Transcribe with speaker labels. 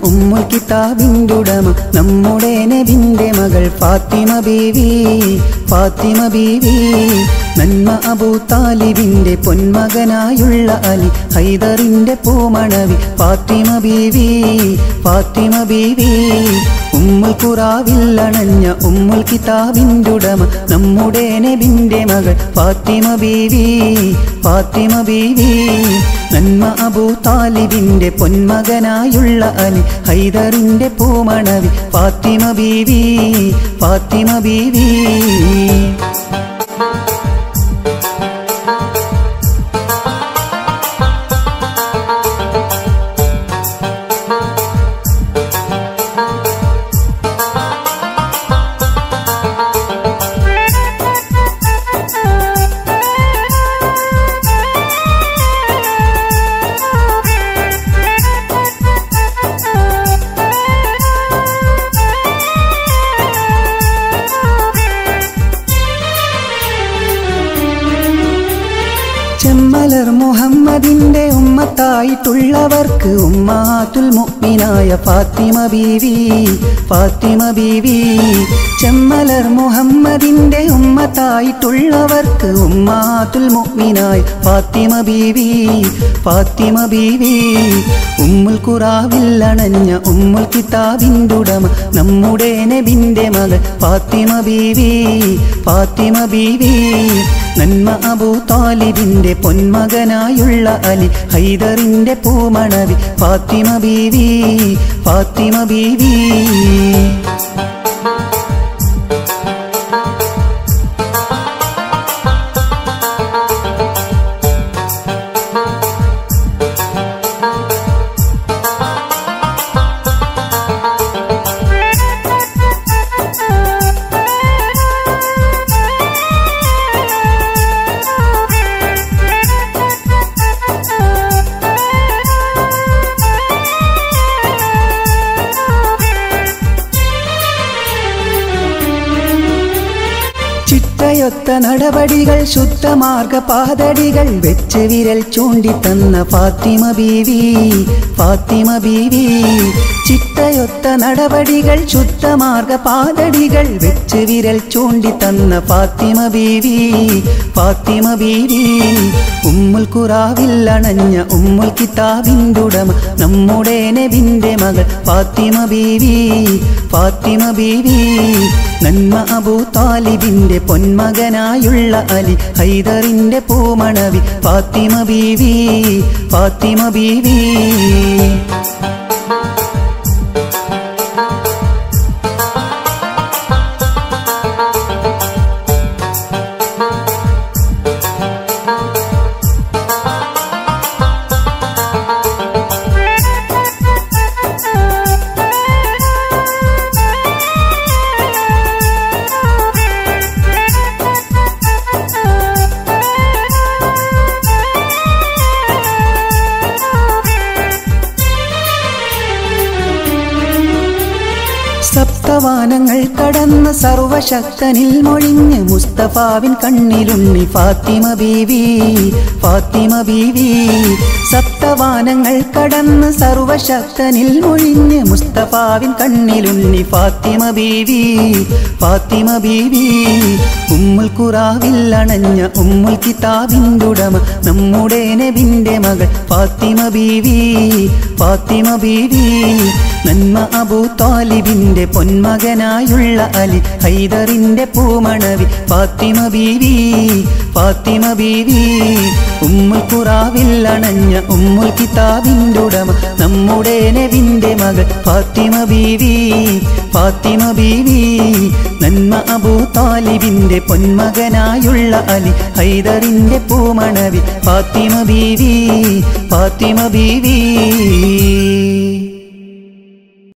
Speaker 1: ഉമ്മുൽ കിതാബിൻ്റെ ഉടമ നമ്മുടെ നബിന്റെ മകൾ ഫാത്തിമ ബീവി ഫാത്തിമ ബീവി നന്മ അബൂ താലിബിന്റെ പൊന്മകനായുള്ള അലി ഹൈദറിന്റെ പൂമണവി ഫാത്തിമ ബീവി ഫാത്തിമ ബീവി ഉമ്മുൽ ഖുറാവിൽ അണഞ്ഞ ഉമ്മുൽ കിതാബിൻ്റെ ഉടമ നമ്മുടെ നബിന്റെ മകൾ ഫാത്തിമ ബീവി ഫാത്തിമ ബീവി നന്മ അബൂ താലിബിന്റെ പൊന്മകനായുള്ള അലി ഹൈദറിന്റെ പൂമണവി ഫാത്തിമ ബീവി ഫാത്തിമ ബീവി ചെമ്മലർ മുഹമ്മദിന്റെ ഉമ്മത്തായിട്ടുള്ളവർക്ക് ഉമ്മാത്തുൽ മുഅ്മിനായ ഫാത്തിമ ബീവി ഫാത്തിമ ബീവി ചെമ്മലർ മുഹമ്മദിന്റെ ഉമ്മത്തായിട്ടുള്ളവർക്ക് ഉമ്മാത്തുൽ മുഅ്മിനായ ഫാത്തിമ ബീവി ഫാത്തിമ ബീവി ഉമ്മുൽ ഖുറാവിൽ അണഞ്ഞ ഉമ്മുൽ കിതാബിൻ്റെ ഉടമ നമ്മുടെ നബിന്റെ മകൾ ഫാത്തിമ ബീവി ഫാത്തിമ ബീവി നന്മ അബൂ താലിബിന്റെ പൊന്മകനായുള്ള അലി ഹൈദറിന്റെ പൂമണവി ഫാത്തിമ ബീവി ഫാത്തിമ ബീവി ചിട്ടയൊത്ത നടപടികൾ ശുദ്ധമാർഗ പാതടികൾ വെച്ച് വിരൽ ചൂണ്ടിത്തന്ന ഫാത്തിമ ബീവി ഫാത്തിമ ബീവി ചിട്ടയൊത്ത നടപടികൾ ശുദ്ധമാർഗ പാതടികൾ വെച്ച് വിരൽ ചൂണ്ടിത്തന്ന ഫാത്തിമ ബീവി ഫാത്തിമ ബീവി ഉമ്മുൽ ഖുറാവിൽ അണഞ്ഞ ഉമ്മുൽ കിതാബിൻ്റെ ഉടമ നമ്മുടെ നബിന്റെ മകൾ ഫാത്തിമ ബീവി ഫാത്തിമ ബീവി നന്മ അബൂ താലിബിന്റെ പൊന്മകനായുള്ള അലി ഹൈദറിന്റെ പൂമണവി ഫാത്തിമ ബീവി ഫാത്തിമ ബീവി സപ്തവാനങ്ങൾ കടന്ന സർവശക്തനിൽ മൊഴിഞ്ഞ് മുസ്തഫാവിൻ കണ്ണിലുണ്ണി ഫാത്തിമ ബീവി ഫാത്തിമ ബീവി സപ്തവാനങ്ങൾ കടന്ന് സർവശക്തനിൽ മൊഴിഞ്ഞ് മുസ്തഫാവിൻ കണ്ണിലുണ്ണി ഫാത്തിമ ബീവി ഫാത്തിമ ബീവി ഉമ്മുൽ ഖുറാവിൽ അണഞ്ഞ ഉമ്മുൽ കിതാബിൻ്റെ ഉടമ നമ്മുടെ നബിന്റെ മകൾ ഫാത്തിമ ബീവി ഫാത്തിമ ബീവി നന്മ അബൂ താലിബിന്റെ പൊന്മകനായുള്ള അലി ഹൈദറിന്റെ പൂമണവി ഫാത്തിമ ബീവി ഫാത്തിമ ബീവി ഉമ്മുൽ ഖുറാവിൽ അണഞ്ഞ ഉമ്മുൽ കിതാബിൻ്റെ ഉടമ നമ്മുടെ നബിന്റെ മകൾ ഫാത്തിമ ബീവി ഫാത്തിമ ബീവി നന്മ അബൂ താലിബിന്റെ പൊന്മകനായുള്ള അലി ഹൈദറിന്റെ പൂമണവി ഫാത്തിമ ബീവി ഫാത്തിമ ബീവി